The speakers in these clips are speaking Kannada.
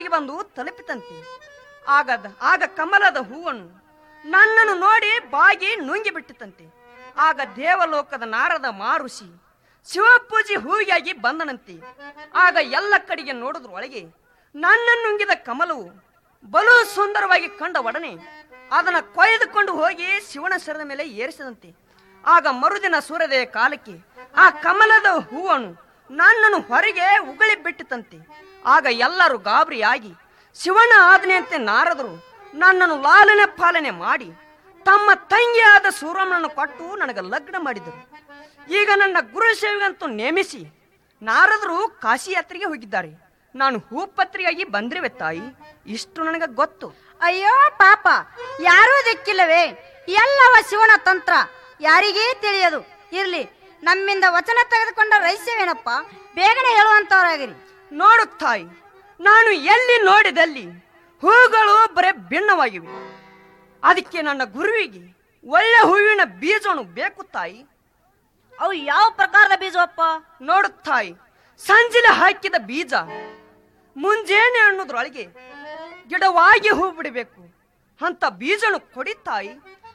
ಬಂದು ತಲುಪಿತಂತೆ ಆಗದ ಆಗ ಕಮಲದ ಹೂವನ್ನು ನನ್ನನ್ನು ನೋಡಿ ಬಾಗಿ ನುಂಗಿ ಬಿಟ್ಟಿತಂತೆ ಆಗ ದೇವಲೋಕದ ನಾರದ ಮಾರುಷಿ ಶಿವಪೂಜೆ ಹೂವಿಗಾಗಿ ಬಂದನಂತೆ ಆಗ ಎಲ್ಲ ಕಡೆಗೆ ನೋಡಿದ್ರ ಒಳಗೆ ನನ್ನನ್ನು ನುಂಗಿದ ಕಮಲವು ಬಲು ಸುಂದರವಾಗಿ ಕಂಡ ಒಡನೆ ಅದನ್ನ ಕೊಯ್ದುಕೊಂಡು ಹೋಗಿ ಶಿವನ ಸರದ ಮೇಲೆ ಏರಿಸಿದಂತೆ ಆಗ ಮರುದಿನ ಸೂರ್ಯೋದಯ ಕಾಲಕ್ಕೆ ಆ ಕಮಲದ ಹೂವನ್ನು ನನ್ನನ್ನು ಹೊರಗೆ ಉಗುಳಿ ಬಿಟ್ಟಿತಂತೆ ಆಗ ಎಲ್ಲರೂ ಗಾಬರಿಯಾಗಿ ಶಿವನ ಆಜ್ಞೆಯಂತೆ ನಾರದರು ನನ್ನನ್ನು ಲಾಲನೆ ಪಾಲನೆ ಮಾಡಿ ತಮ್ಮ ತಂಗಿಯಾದ ಸೂರಮ್ಮನನ್ನು ಕೊಟ್ಟು ನನಗೆ ಲಗ್ನ ಮಾಡಿದರು ಈಗ ನನ್ನ ಗುರು ಸೇವೆಗಂತೂ ನೇಮಿಸಿ ನಾರದರು ಕಾಶಿ ಯಾತ್ರೆಗೆ ಹೋಗಿದ್ದಾರೆ ನಾನು ಹೂಪತ್ರಿಯಾಗಿ ಬಂದ್ರಿವೆ ತಾಯಿ ಇಷ್ಟು ನನಗೆ ಗೊತ್ತು ಅಯ್ಯೋ ಪಾಪ ಯಾರೂ ದಿಕ್ಕಿಲ್ಲವೇ ಎಲ್ಲವ ಶಿವನ ತಂತ್ರ ಯಾರಿಗೇ ತಿಳಿಯದು ಇರ್ಲಿ ನಮ್ಮಿಂದ ವಚನ ತೆಗೆದುಕೊಂಡ ರಹಸ್ಯವೇನಪ್ಪ ಬೇಗನೆ ಹೇಳುವಂತವರಾಗಿರಿ ನೋಡು ತಾಯಿ ನಾನು ಎಲ್ಲಿ ನೋಡಿದಲ್ಲಿ ಹೂಗಳು ಬರೇ ಭಿನ್ನವಾಗಿವೆ ಅದಕ್ಕೆ ನನ್ನ ಗುರುವಿಗೆ ಒಳ್ಳೆ ಹೂವಿನ ಬೀಜವನ್ನು ಬೇಕು ತಾಯಿ ಅವು ಯಾವ ಪ್ರಕಾರದ ಬೀಜವಪ್ಪ ನೋಡು ತಾಯಿ ಸಂಜಿಲೆ ಹಾಕಿದ ಬೀಜ ಮುಂಜಾನೆ ಅನ್ನೋದ್ರೊಳಗೆ ಗಿಡವಾಗಿ ಹೂ ಬಿಡಬೇಕು ಅಂತ ಬೀಜನು ಕೊಡಿ ತಾಯಿ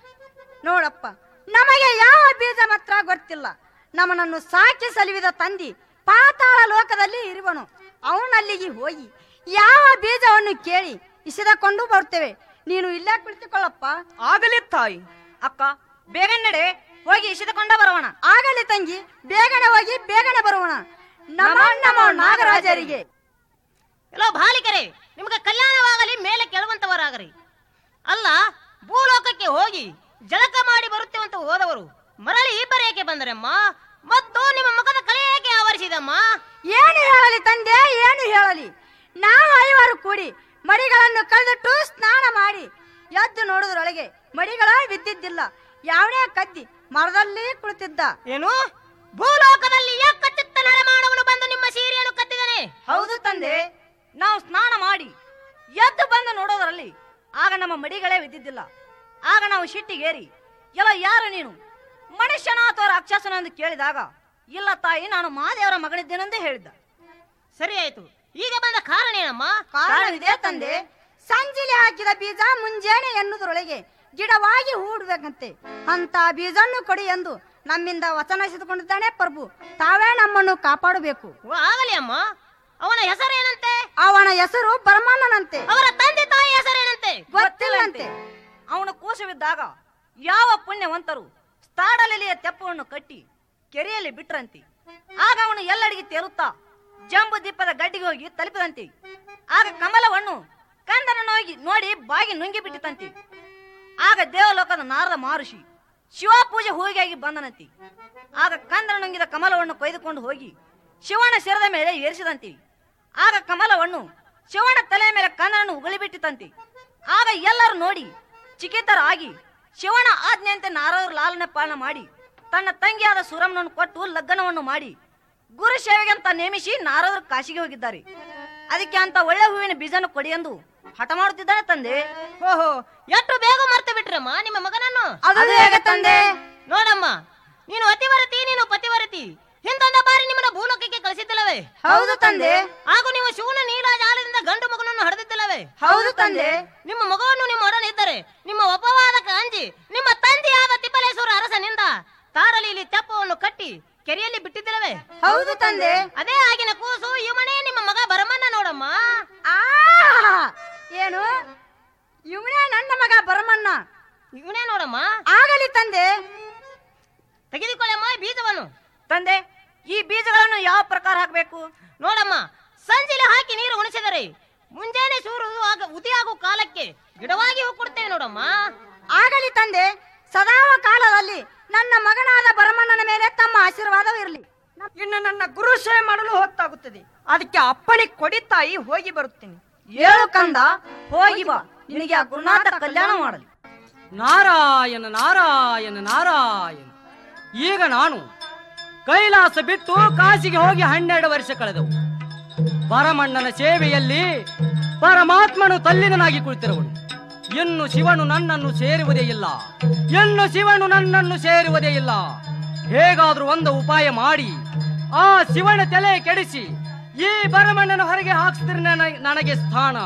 ನೋಡಪ್ಪ ನಮಗೆ ಯಾವ ಬೀಜ ಮಾತ್ರ ಗೊತ್ತಿಲ್ಲ ನಮ್ಮನನ್ನು ಸಾಕಿ ಸಲುವಿದ ತಂದಿ ಪಾತಾಳ ಲೋಕದಲ್ಲಿ ಇರುವನು ಅವನಲ್ಲಿಗೆ ಹೋಗಿ ಯಾವ ಬೀಜವನ್ನು ಕೇಳಿ ಇಸಿದಕೊಂಡು ಬರ್ತೇವೆ ನೀನು ಇಲ್ಲೇ ಕುಳಿತುಕೊಳ್ಳಪ್ಪ ಆಗಲಿ ತಾಯಿ ಅಕ್ಕ ಬೇಗ ನಡೆ ಹೋಗಿ ಇಸಿದುಕೊಂಡ ಬರೋಣ ಆಗಲಿ ತಂಗಿ ಬೇಗನೆ ಹೋಗಿ ಬೇಗನೆ ಬರೋಣ ನಮ ನಮೋ ನಾಗರಾಜರಿಗೆ ಎಲ್ಲೋ ಬಾಲಿಕರೇ ನಿಮಗೆ ಕಲ್ಯಾಣವಾಗಲಿ ಮೇಲೆ ಕೇಳುವಂತವರಾಗರಿ ಅಲ್ಲ ಭೂಲೋಕಕ್ಕೆ ಹೋಗಿ ಜಳಕ ಮಾಡಿ ಬರುತ್ತೇವಂತ ಹೋದವರು ಮರಳಿ ಇಬ್ಬರೇಕೆ ಬಂದರಮ್ಮ ಮತ್ತು ನಿಮ್ಮ ಮುಖದ ಕಲೆ ಏಕೆ ಆವರಿಸಿದಮ್ಮ ಏನು ಹೇಳಲಿ ತಂದೆ ಏನು ಹೇಳಲಿ ನಾವು ಐವರು ಕೂಡಿ ಮಡಿಗಳನ್ನು ಕಳೆದಿಟ್ಟು ಸ್ನಾನ ಮಾಡಿ ಎದ್ದು ನೋಡಿದ್ರೊಳಗೆ ಮಡಿಗಳ ಬಿದ್ದಿದ್ದಿಲ್ಲ ಯಾವನೇ ಕದ್ದಿ ಮರದಲ್ಲಿ ಕುಳಿತಿದ್ದ ಏನು ಭೂಲೋಕದಲ್ಲಿ ಕಚ್ಚಿತ್ತ ನರಮಾನವನು ಬಂದು ನಿಮ್ಮ ಸೀರೆಯನ್ನು ಕತ್ತಿದನೆ ಹೌದು ತಂದೆ ನಾವು ಸ್ನಾನ ಮಾಡಿ ಎದ್ದು ಬಂದು ನೋಡೋದ್ರಲ್ಲಿ ಆಗ ನಮ್ಮ ಮಡಿಗಳೇ ಬಿದ್ದಿದ್ದಿಲ್ಲ ಆಗ ನಾವು ಶಿಟ್ಟಿಗೇರಿ ಎಲ್ಲ ಯಾರು ನೀನು ಮನುಷ್ಯನ ಅಥವಾ ರಾಕ್ಷಸನ ಎಂದು ಕೇಳಿದಾಗ ಇಲ್ಲ ತಾಯಿ ನಾನು ಮಹಾದೇವರ ಮಗನಿದ್ದೇನೆಂದೇ ಹೇಳಿದ್ದ ಸರಿ ಆಯ್ತು ಈಗ ಬಂದ ಕಾರಣ ಏನಮ್ಮ ಕಾರಣವಿದೆ ತಂದೆ ಸಂಜಿಲೆ ಹಾಕಿದ ಬೀಜ ಮುಂಜಾನೆ ಎನ್ನುವುದರೊಳಗೆ ಗಿಡವಾಗಿ ಹೂಡಬೇಕಂತೆ ಅಂತ ಬೀಜನ್ನು ಕೊಡಿ ಎಂದು ನಮ್ಮಿಂದ ವಚನ ಇಸಿದುಕೊಂಡಿದ್ದಾನೆ ಪ್ರಭು ತಾವೇ ನಮ್ಮನ್ನು ಕಾಪಾಡಬೇಕು ಓ, ಆಗಲಿ ಅಮ್ಮ ಅವನ ಹೆಸರೇನಂತೆ ಅವನ ಹೆಸರು ಪರಮಾನನಂತೆ ಅವರ ತಂದೆ ತಾಯಿ ಹೆಸರೇನಂತೆ ಗೊತ್ತಿಲ್ಲಂತೆ ಅವನ ಕೋಶವಿದ್ದಾಗ ಯಾವ ಪುಣ್ಯವಂತರು ಸ್ಥಾಡಲಿಲಿಯ ತೆಪ್ಪವನ್ನು ಕಟ್ಟಿ ಕೆರೆಯಲ್ಲಿ ಬಿಟ್ರಂತೆ ಆಗ ಅವನು ಎಲ್ಲಡಿಗೆ ತೇಲುತ್ತಾ ಜಂಬು ದೀಪದ ಗಡ್ಡಿಗೆ ಹೋಗಿ ತಲುಪಿದಂತೆ ಆಗ ಕಮಲವನ್ನು ಕಂದನನ್ನು ಹೋಗಿ ನೋಡಿ ಬಾಗಿ ನುಂಗಿ ಬಿಟ್ಟಿತಂತೆ ಆಗ ದೇವಲೋಕದ ನಾರದ ಮಹರ್ಷಿ ಶಿವ ಪೂಜೆ ಹೋಗಿಯಾಗಿ ಬಂದನಂತೆ ಆಗ ಕಂದನ ನುಂಗಿದ ಕಮಲವನ್ನು ಕೊಯ್ದುಕೊಂಡು ಹೋಗಿ ಶಿವನ ಶಿರದ ಮೇಲೆ ಏರಿಸಿದಂತೆ ಆಗ ಕಮಲವನ್ನು ಶಿವನ ತಲೆಯ ಮೇಲೆ ಕಂದನನ್ನು ಉಗುಳಿಬಿಟ್ಟಿತಂತೆ ಆಗ ಎಲ್ಲರೂ ನೋಡಿ ಚಿಕಿತರಾಗಿ ಶಿವನ ಆಜ್ಞೆಯಂತೆ ನಾರದರು ಲಾಲನೆ ಪಾಲನೆ ಮಾಡಿ ತನ್ನ ತಂಗಿಯಾದ ಸುರಮ್ಮನನ್ನು ಕೊಟ್ಟು ಲಗ್ನವನ್ನು ಮಾಡಿ ಗುರು ಸೇವೆಗೆ ಅಂತ ನೇಮಿಸಿ ನಾರದರು ಕಾಶಿಗೆ ಹೋಗಿದ್ದಾರೆ ಅದಕ್ಕೆ ಅಂತ ಒಳ್ಳೆ ಹೂವಿನ ಬೀಜನ ಕೊಡಿ ಎಂದು ಹಠ ಮಾಡುತ್ತಿದ್ದಾನೆ ತಂದೆ ಓಹೋ ಎಷ್ಟು ಬೇಗ ಮರ್ತು ಬಿಟ್ರಮ್ಮ ನಿಮ್ಮ ಮಗನನ್ನು ಅದು ಹೇಗೆ ತಂದೆ ನೋಡಮ್ಮ ನೀನು ಅತಿವರತಿ ನೀನು ಪತಿವರತಿ ಹಿಂದೊಂದ ಬಾರಿ ನಿಮ್ಮನ್ನ ಭೂಲೋಕಕ್ಕೆ ಕಳಿಸಿದ್ದಲ್ಲವೇ ಹೌದು ತಂದೆ ಹಾಗೂ ನೀವು ಶಿವನ ನೀಲ ಜಾಲದಿಂದ ಗಂಡು ಮಗನನ್ನು ಹಡೆದಿದ್ದಲ್ಲವೇ ಹೌದು ತಂದೆ ನಿಮ್ಮ ಮಗವನ್ನು ನಿಮ್ಮ ಒಡನೆ ಇದ್ದರೆ ನಿಮ್ಮ ಅಪವಾದಕ್ಕೆ ಅಂಜಿ ನಿಮ್ಮ ತಂದೆಯಾದ ತಿಪ್ಪಲೇಶ್ವರ ಅರಸನಿಂದ ತಾಡಲಿಲಿ ತೆಪ್ಪವನ್ನು ಕಟ್ಟಿ ಕೆರೆಯಲ್ಲಿ ಬಿಟ್ಟಿದ್ದಲ್ಲವೇ ಹೌದು ತಂದೆ ಅದೇ ಆಗಿನ ಕೂಸು ಇವನೇ ನಿಮ್ಮ ಮಗ ಬರಮನ್ನ ನೋಡಮ್ಮ ಆ ಏನು ಇವನೇ ನನ್ನ ಮಗ ಬರಮಣ್ಣ ಇವನೇ ನೋಡಮ್ಮ ಆಗಲಿ ತಂದೆ ತೆಗೆದುಕೊಳ್ಳಮ್ಮ ಈ ಬೀಜವನ್ನು ತಂದೆ ಈ ಬೀಜಗಳನ್ನು ಯಾವ ಪ್ರಕಾರ ಹಾಕಬೇಕು ನೋಡಮ್ಮ ಸಂಜೆಲೆ ಹಾಕಿ ನೀರು ಉಣಿಸಿದರೆ ಮುಂಜಾನೆ ಸೂರು ಆಗ ಉದಿಯಾಗುವ ಕಾಲಕ್ಕೆ ಗಿಡವಾಗಿ ಹೂ ಕೊಡ್ತೇವೆ ನೋಡಮ್ಮ ಆಗಲಿ ತಂದೆ ಸದಾವ ಕಾಲದಲ್ಲಿ ನನ್ನ ಮಗನಾದ ಬರಮಣ್ಣನ ಮೇಲೆ ತಮ್ಮ ಆಶೀರ್ವಾದವಿರಲಿ ಇನ್ನು ನನ್ನ ಗುರು ಸೇವೆ ಮಾಡಲು ಹೊತ್ತಾಗುತ್ತದೆ ಅದಕ್ಕೆ ಅಪ್ಪಣೆ ಕೊಡಿ ತಾಯಿ ಹೋಗಿ ಬರುತ್ತೇನೆ ಏಳು ಕಂದ ಹೋಗಿ ಬಾ ನಿನಗೆ ಆ ಗುರುನಾಥ ಕಲ್ಯಾಣ ಮಾಡಲಿ ನಾರಾಯಣ ನಾರಾಯಣ ನಾರಾಯಣ ಈಗ ನಾನು ಕೈಲಾಸ ಬಿಟ್ಟು ಕಾಶಿಗೆ ಹೋಗಿ ಹನ್ನೆರಡು ವರ್ಷ ಕಳೆದವು ಪರಮಣ್ಣನ ಸೇವೆಯಲ್ಲಿ ಪರಮಾತ್ಮನು ತಲ್ಲಿನನಾಗಿ ಕುಳಿತಿರುವನು ಇನ್ನು ಶಿವನು ನನ್ನನ್ನು ಸೇರುವುದೇ ಇಲ್ಲ ಇನ್ನು ಶಿವನು ನನ್ನನ್ನು ಸೇರುವುದೇ ಇಲ್ಲ ಹೇಗಾದ್ರೂ ಒಂದು ಉಪಾಯ ಮಾಡಿ ಆ ಶಿವನ ತಲೆ ಕೆಡಿಸಿ ಈ ಬರಮಣ್ಣನ ಹೊರಗೆ ಹಾಕ್ಸಿದ್ರೆ ನನಗೆ ಸ್ಥಾನ